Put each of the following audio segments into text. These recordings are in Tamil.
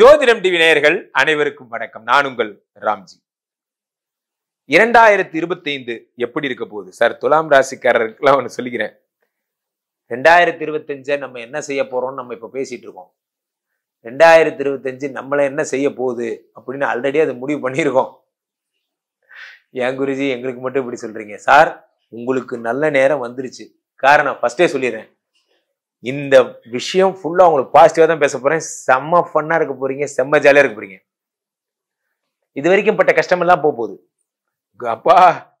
ஜோதிடம் டிவி நேயர்கள் அனைவருக்கும் வணக்கம் நான் உங்கள் ராம்ஜி இரண்டாயிரத்தி இருபத்தி ஐந்து எப்படி இருக்க போகுது சார் துலாம் ராசிக்காரருக்குலாம் ஒன்று சொல்லிக்கிறேன் ரெண்டாயிரத்தி இருபத்தஞ்சை நம்ம என்ன செய்ய போறோம்னு நம்ம இப்ப பேசிட்டு இருக்கோம் ரெண்டாயிரத்தி இருபத்தஞ்சு நம்மளை என்ன செய்ய போகுது அப்படின்னு ஆல்ரெடி அதை முடிவு பண்ணியிருக்கோம் ஏன் குருஜி எங்களுக்கு மட்டும் இப்படி சொல்றீங்க சார் உங்களுக்கு நல்ல நேரம் வந்துருச்சு காரணம் ஃபர்ஸ்டே சொல்லிடுறேன் இந்த விஷயம் ஃபுல்லா உங்களுக்கு பாசிட்டிவா தான் பேச போறேன் செம்ம ஃபன்னா இருக்க போறீங்க செம்ம ஜாலியா இருக்க போறீங்க இது வரைக்கும் பட்ட கஷ்டம் எல்லாம் போக போகுது அப்பா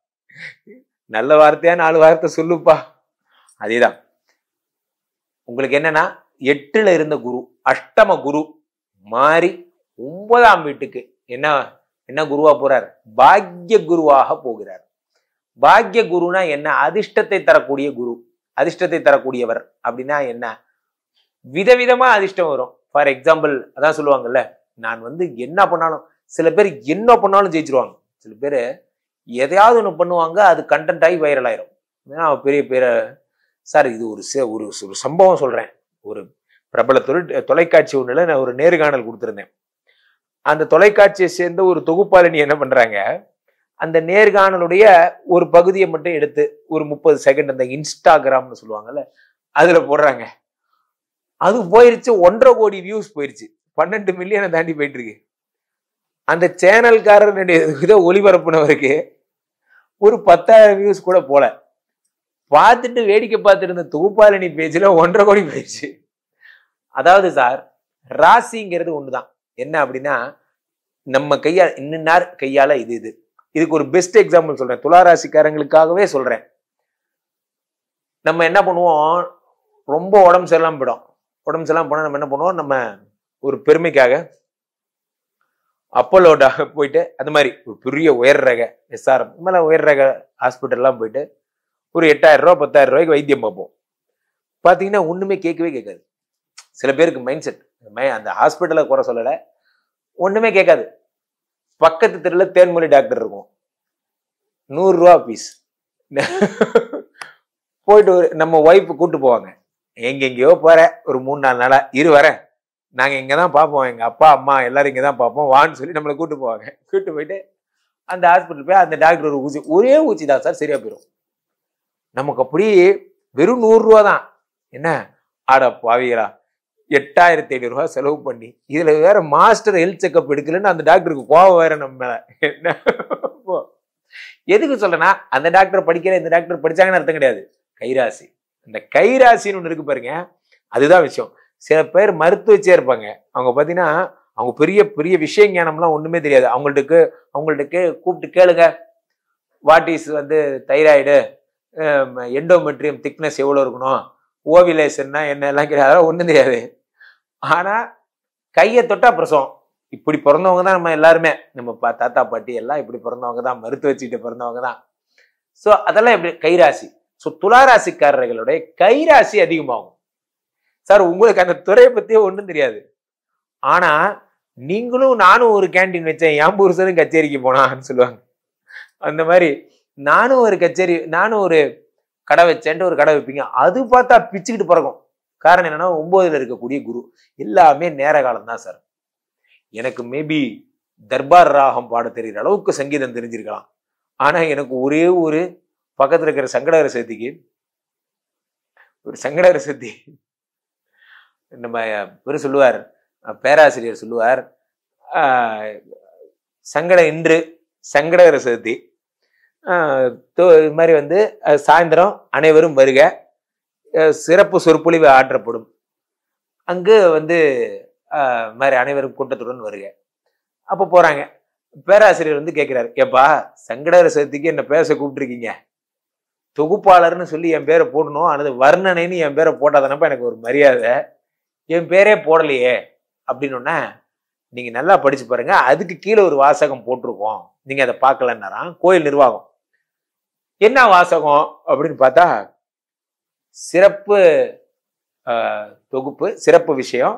நல்ல வார்த்தையா நாலு வார்த்தை சொல்லுப்பா அதேதான் உங்களுக்கு என்னன்னா எட்டுல இருந்த குரு அஷ்டம குரு மாறி ஒன்பதாம் வீட்டுக்கு என்ன என்ன குருவா போறார் பாக்ய குருவாக போகிறார் பாக்ய குருனா என்ன அதிர்ஷ்டத்தை தரக்கூடிய குரு அதிர்ஷ்டத்தை தரக்கூடியவர் அப்படின்னா என்ன விதவிதமா அதிர்ஷ்டம் வரும் ஃபார் எக்ஸாம்பிள் அதான் சொல்லுவாங்கல்ல நான் வந்து என்ன பண்ணாலும் சில பேர் என்ன பண்ணாலும் ஜெயிச்சிருவாங்க சில பேர் எதையாவது ஒன்று பண்ணுவாங்க அது கண்டென்ட் ஆகி வைரல் ஆயிரும் ஏன்னா பெரிய பேர சார் இது ஒரு சே- ஒரு ஒரு சம்பவம் சொல்றேன் ஒரு பிரபல தொழில் தொலைக்காட்சி ஒன்றில் நான் ஒரு நேர்காணல் கொடுத்துருந்தேன் அந்த தொலைக்காட்சியை சேர்ந்த ஒரு தொகுப்பாளினி என்ன பண்றாங்க அந்த நேர்காணலுடைய ஒரு பகுதியை மட்டும் எடுத்து ஒரு முப்பது செகண்ட் அந்த இன்ஸ்டாகிராம்னு சொல்லுவாங்கல்ல அதுல போடுறாங்க அது போயிருச்சு ஒன்றரை கோடி வியூஸ் போயிருச்சு பன்னெண்டு மில்லியனை தாண்டி போயிட்டு இருக்கு அந்த சேனல்காரர் இதை ஒளிபரப்புனவருக்கு ஒரு பத்தாயிரம் வியூஸ் கூட போல பார்த்துட்டு வேடிக்கை பார்த்துட்டு இருந்த தொகுப்பாளினி பேஜ்ல ஒன்றரை கோடி போயிடுச்சு அதாவது சார் ராசிங்கிறது ஒண்ணுதான் என்ன அப்படின்னா நம்ம கையால் இன்னின்னார் கையால இது இது இதுக்கு ஒரு பெஸ்ட் எக்ஸாம்பிள் சொல்றேன் துலா ராசிக்காரங்களுக்காகவே சொல்றேன் நம்ம என்ன பண்ணுவோம் ரொம்ப உடம்பு சரியில்லாம போயிடும் உடம்பு சரியில்லாம போனா நம்ம என்ன பண்ணுவோம் நம்ம ஒரு பெருமைக்காக அப்போலோடாக போயிட்டு அந்த மாதிரி ஒரு பெரிய உயர் ரக எஸ்ஆர்எம் இந்த மாதிரி உயர் ரக ஹாஸ்பிட்டல்லாம் போயிட்டு ஒரு எட்டாயிரம் ரூபா பத்தாயிரம் ரூபாய்க்கு வைத்தியம் பார்ப்போம் பார்த்தீங்கன்னா ஒண்ணுமே கேட்கவே கேட்காது சில பேருக்கு மைண்ட் செட் அந்த ஹாஸ்பிட்டலை குறை சொல்லலை ஒண்ணுமே கேட்காது பக்கத்து தெருவில் தேன்மொழி டாக்டர் இருக்கும் நூறுரூவா பீஸ் போயிட்டு ஒரு நம்ம ஒய்ஃப் கூட்டு போவாங்க எங்கெங்கேயோ போற ஒரு மூணு நாலு நாளா இரு வரேன் நாங்க இங்க தான் பார்ப்போம் எங்க அப்பா அம்மா எல்லாரும் இங்க தான் பார்ப்போம் வான்னு சொல்லி நம்மளை கூட்டு போவாங்க கூட்டு போயிட்டு அந்த ஹாஸ்பிட்டல் போய் அந்த டாக்டர் ஒரு ஊசி ஒரே ஊசி தான் சார் சரியா போயிடும் நமக்கு அப்படி வெறும் நூறு ரூபா தான் என்ன ஆட பாவிகளா எட்டாயிரத்தி ஐநூறு ரூபாய் செலவு பண்ணி இதுல வேற மாஸ்டர் ஹெல்த் செக்அப் எடுக்கலன்னு அந்த டாக்டருக்கு கோவம் வேற நம்ம மேல என்ன போ. எதுக்கு சொல்றேன்னா அந்த டாக்டர் படிக்கிற இந்த டாக்டர் படிச்சாங்கன்னு அர்த்தம் கிடையாது கைராசி இந்த கைராசின்னு ஒன்று இருக்கு பாருங்க அதுதான் விஷயம் சில பேர் மருத்துவச்சியா இருப்பாங்க அவங்க பார்த்தீங்கன்னா அவங்க பெரிய பெரிய விஷய ஞானம்லாம் ஒண்ணுமே தெரியாது அவங்கள்ட்ட அவங்கள்ட்ட கூப்பிட்டு கேளுங்க வாட் இஸ் வந்து தைராய்டு எண்டோமெட்ரியம் திக்னஸ் எவ்வளோ இருக்கணும் ஓவிலேஷன்னா என்ன எல்லாம் கிடையாது அதெல்லாம் ஒன்றும் தெரியாது ஆனா கையை தொட்டா பிரசவம் இப்படி பிறந்தவங்க தான் நம்ம எல்லாருமே நம்ம பா தாத்தா பாட்டி எல்லாம் இப்படி பிறந்தவங்க தான் மருத்துவ வச்சுக்கிட்டு பிறந்தவங்க தான் ஸோ அதெல்லாம் எப்படி கைராசி ஸோ துளாராசிக்காரர்களுடைய கைராசி அதிகமாகும் சார் உங்களுக்கு அந்த துறையை பத்தியே ஒன்றும் தெரியாது ஆனா நீங்களும் நானும் ஒரு கேண்டீன் வச்சேன் என் புருஷனும் கச்சேரிக்கு போனான்னு சொல்லுவாங்க அந்த மாதிரி நானும் ஒரு கச்சேரி நானும் ஒரு கடை வச்சேன்ட்டு ஒரு கடை வைப்பீங்க அது பார்த்தா பிச்சுக்கிட்டு பிறக்கும் காரணம் என்னன்னா ஒன்பதுல இருக்கக்கூடிய குரு எல்லாமே நேர காலம் தான் சார் எனக்கு மேபி தர்பார் ராகம் பாட தெரிகிற அளவுக்கு சங்கீதம் தெரிஞ்சிருக்கலாம் ஆனா எனக்கு ஒரே ஒரு பக்கத்துல இருக்கிற சங்கடகர சதுர்த்திக்கு ஒரு சங்கடகர சதுர்த்தி நம்ம இவர் சொல்லுவார் அஹ் பேராசிரியர் சொல்லுவார் ஆஹ் சங்கட இன்று சங்கடகர சதுர்த்தி ஆஹ் தோ- இது மாதிரி வந்து அஹ் சாயந்தரம் அனைவரும் வருக அஹ் சிறப்பு சொற்பொழிவு ஆற்றப்படும் அங்கு வந்து ஆஹ் இது மாதிரி அனைவரும் கூட்டத்துடன் வருக அப்போ போறாங்க பேராசிரியர் வந்து கேட்கிறாரு ஏப்பா சங்கடகர சதுர்த்திக்கு என்ன பேச கூப்பிட்டுருக்கீங்க தொகுப்பாளர்னு சொல்லி என் பேரை போடணும் அல்லது வர்ணனைன்னு என் பேரை போட்டாதானப்பா எனக்கு ஒரு மரியாதை என் பேரே போடலையே அப்படின்னு நீங்க நல்லா படிச்சு பாருங்க அதுக்கு கீழே ஒரு வாசகம் போட்டிருக்கோம் நீங்க அதை பார்க்கலன்னாராம் கோயில் நிர்வாகம் என்ன வாசகம் அப்படின்னு பார்த்தா சிறப்பு ஆஹ், தொகுப்பு சிறப்பு விஷயம்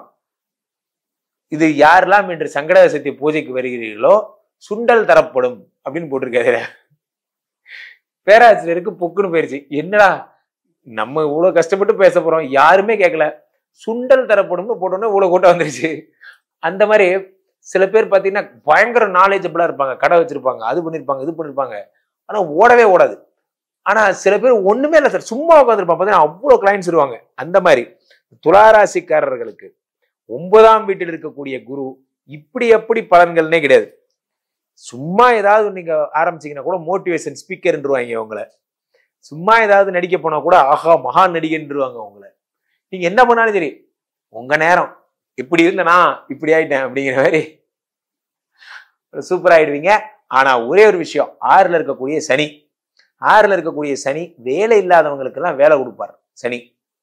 இது யாரெல்லாம் இன்று சங்கடகர சக்தி பூஜைக்கு வருகிறீர்களோ சுண்டல் தரப்படும் அப்படின்னு போட்டிருக்காரு பேராசிரியருக்கு பொக்குன்னு போயிருச்சு என்னடா நம்ம இவ்வளவு கஷ்டப்பட்டு பேச போறோம் யாருமே கேட்கல சுண்டல் தரப்படும்னு போட்டோன்னே இவ்வளவு கூட்டம் வந்துருச்சு அந்த மாதிரி சில பேர் பார்த்தீங்கன்னா பயங்கர நாலேஜபிளா இருப்பாங்க கடை வச்சிருப்பாங்க அது பண்ணிருப்பாங்க இது பண்ணிருப்பாங்க ஆனா ஓடவே ஓடாது ஆனா சில பேர் ஒண்ணுமே இல்லை சார் சும்மா உட்காந்துருப்பாங்க பார்த்தீங்கன்னா அவ்வளோ கிளைண்ட்ஸ் வருவாங்க அந்த மாதிரி துளாராசிக்காரர்களுக்கு ஒன்பதாம் வீட்டில் இருக்கக்கூடிய குரு இப்படி எப்படி பலன்கள்னே கிடையாது சும்மா ஏதாவது நீங்க ஆரம்பிச்சீங்கன்னா கூட மோட்டிவேஷன் ஸ்பீக்கர்ன்றவாங்க உங்களை சும்மா ஏதாவது நடிக்க போனா கூட ஆஹா மகா நடிகன்றுவாங்க உங்களை நீங்க என்ன பண்ணாலும் சரி உங்க நேரம் இப்படி இருந்தனா இப்படி ஆயிட்டேன் அப்படிங்கிற மாதிரி சூப்பர் ஆயிடுவீங்க ஆனா ஒரே ஒரு விஷயம் ஆறுல இருக்கக்கூடிய சனி ஆறுல இருக்கக்கூடிய சனி வேலை இல்லாதவங்களுக்கெல்லாம் வேலை கொடுப்பார் சனி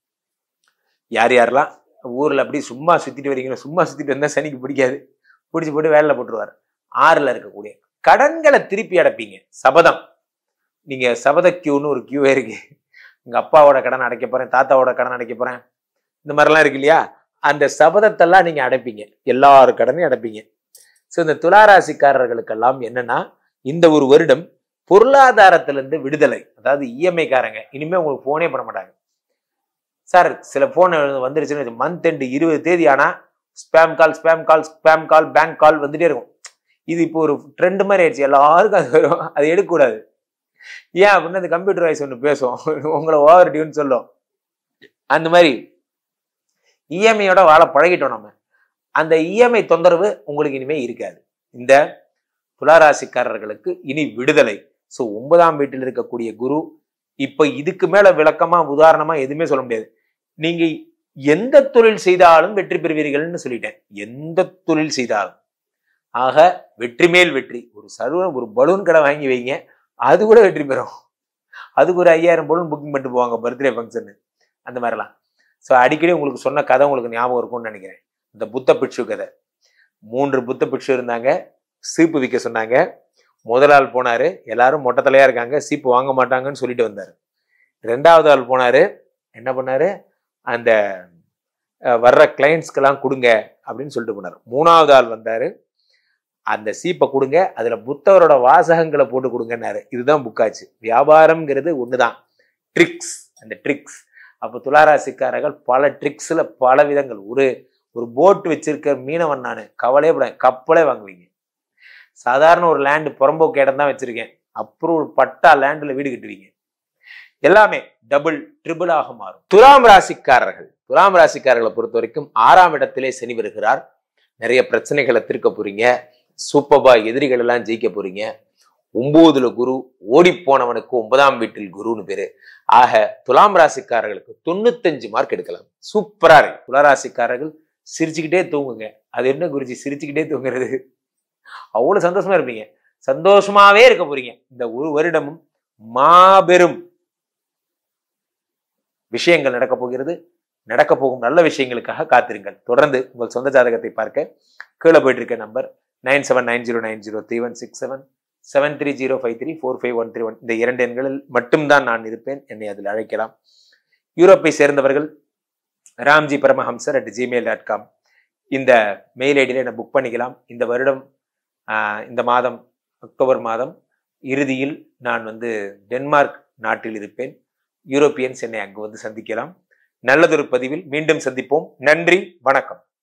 யார் யாரெல்லாம் ஊர்ல அப்படி சும்மா சுத்திட்டு வரீங்களோ சும்மா சுத்திட்டு வந்தா சனிக்கு பிடிக்காது பிடிச்சி போட்டு வேலையில போட்டுருவார் ஆறுல இருக்கக்கூடிய கடன்களை திருப்பி அடைப்பீங்க சபதம் நீங்க சபத கியூன்னு ஒரு கியூவே இருக்கு எங்க அப்பாவோட கடன் அடைக்க போறேன் தாத்தாவோட கடன் அடைக்க போறேன் இந்த மாதிரிலாம் இருக்கு இல்லையா அந்த சபதத்தெல்லாம் நீங்க அடைப்பீங்க எல்லாரு கடனையும் அடைப்பீங்க ஸோ இந்த துளாராசிக்காரர்களுக்கெல்லாம் என்னன்னா இந்த ஒரு வருடம் பொருளாதாரத்திலிருந்து விடுதலை அதாவது இஎம்ஐ காரங்க இனிமே உங்களுக்கு போனே பண்ண மாட்டாங்க சார் சில போன் வந்துருச்சுன்னு மந்த் எண்டு இருபது தேதி ஆனா spam call spam call spam call bank call வந்துட்டே இருக்கும் இது இப்போ ஒரு ட்ரெண்ட் மாதிரி ஆயிடுச்சு எல்லாருக்கும் அது வரும் அது எடுக்கக்கூடாது ஏன் அப்படின்னு அந்த கம்ப்யூட்டர் வாய்ஸ் ஒன்று பேசும் உங்களை ஓவர் டியூன்னு சொல்லும் அந்த மாதிரி இஎம்ஐயோட வாழ பழகிட்டோம் நம்ம அந்த இஎம்ஐ தொந்தரவு உங்களுக்கு இனிமே இருக்காது இந்த துளாராசிக்காரர்களுக்கு இனி விடுதலை ஸோ ஒன்பதாம் வீட்டில் இருக்கக்கூடிய குரு இப்ப இதுக்கு மேல விளக்கமா உதாரணமா எதுவுமே சொல்ல முடியாது நீங்க எந்த தொழில் செய்தாலும் வெற்றி பெறுவீர்கள்னு சொல்லிட்டேன் எந்த தொழில் செய்தாலும் ஆக வெற்றி மேல் வெற்றி ஒரு சர்வ ஒரு பலூன் கடை வாங்கி வைங்க அது கூட வெற்றி பெறும் அதுக்கு ஒரு ஐயாயிரம் பலூன் புக்கிங் பண்ணிட்டு போவாங்க பர்த்டே ஃபங்க்ஷன் அந்த மாதிரிலாம் ஸோ அடிக்கடி உங்களுக்கு சொன்ன கதை உங்களுக்கு ஞாபகம் இருக்கும்னு நினைக்கிறேன் இந்த புத்த பிட்சு கதை மூன்று புத்த பிட்சு இருந்தாங்க சீப்பு விற்க சொன்னாங்க முதல் ஆள் போனாரு எல்லாரும் மொட்டை தலையா இருக்காங்க சீப்பு வாங்க மாட்டாங்கன்னு சொல்லிட்டு வந்தாரு ரெண்டாவது ஆள் போனாரு என்ன பண்ணாரு அந்த அஹ், வர்ற கிளைண்ட்ஸ்க்கெல்லாம் கொடுங்க அப்படின்னு சொல்லிட்டு போனார் மூணாவது ஆள் வந்தாரு அந்த சீப்பை கொடுங்க அதுல புத்தவரோட வாசகங்களை போட்டு கொடுங்கன்னாரு இதுதான் புக்காச்சு வியாபாரம்ங்கிறது ஒண்ணுதான் ட்ரிக்ஸ் அந்த ட்ரிக்ஸ் அப்போ துளாராசிக்காரர்கள் பல ட்ரிக்ஸ்ல பல விதங்கள் ஒரு ஒரு போட் வச்சிருக்க மீனவன் நான் கவலையே பட கப்பலே வாங்குவீங்க சாதாரண ஒரு லேண்டு புறம்போக்கு இடம் தான் வச்சிருக்கேன் அப்புறம் ஒரு பட்டா லேண்டில் வீடு கட்டுவீங்க எல்லாமே டபுள் ட்ரிபிள் ஆக மாறும் துலாம் ராசிக்காரர்கள் துலாம் ராசிக்காரர்களை பொறுத்த வரைக்கும் ஆறாம் இடத்திலே சனி வருகிறார் நிறைய பிரச்சனைகளை தீர்க்க போறீங்க சூப்பர்பா எதிரிகள் எல்லாம் ஜெயிக்க போறீங்க ஒன்பதுல குரு ஓடி போனவனுக்கு ஒன்பதாம் வீட்டில் குருன்னு பேரு ஆக துலாம் ராசிக்காரர்களுக்கு தொண்ணூத்தஞ்சு மார்க் எடுக்கலாம் சூப்பரா இருக்கு துளாராசிக்காரர்கள் சிரிச்சுக்கிட்டே தூங்குங்க அது என்ன குருஜி சிரிச்சுக்கிட்டே தூங்குறது அவ்வளவு சந்தோஷமா இருப்பீங்க சந்தோஷமாவே இருக்க போறீங்க இந்த ஒரு வருடமும் மாபெரும் விஷயங்கள் நடக்க போகிறது நடக்க போகும் நல்ல விஷயங்களுக்காக காத்திருங்கள் தொடர்ந்து உங்கள் சொந்த ஜாதகத்தை பார்க்க கீழே போயிட்டு இருக்க number nine seven nine zero nine zero three one six seven seven three zero five three four five one three one இந்த இரண்டு எண்களில் மட்டும்தான் நான் இருப்பேன் என்னை அதில் அழைக்கலாம் யூரோப்பை சேர்ந்தவர்கள் Ramji Paramahamsar at Gmail dot com இந்த மெயில் ஐடியில் என்னை புக் பண்ணிக்கலாம் இந்த வருடம் ஆஹ், இந்த மாதம் அக்டோபர் மாதம் இறுதியில் நான் வந்து டென்மார்க் நாட்டில் இருப்பேன் யூரோப்பியன்ஸ் என்னை அங்கு வந்து சந்திக்கலாம் நல்லதொரு பதிவில் மீண்டும் சந்திப்போம் நன்றி வணக்கம்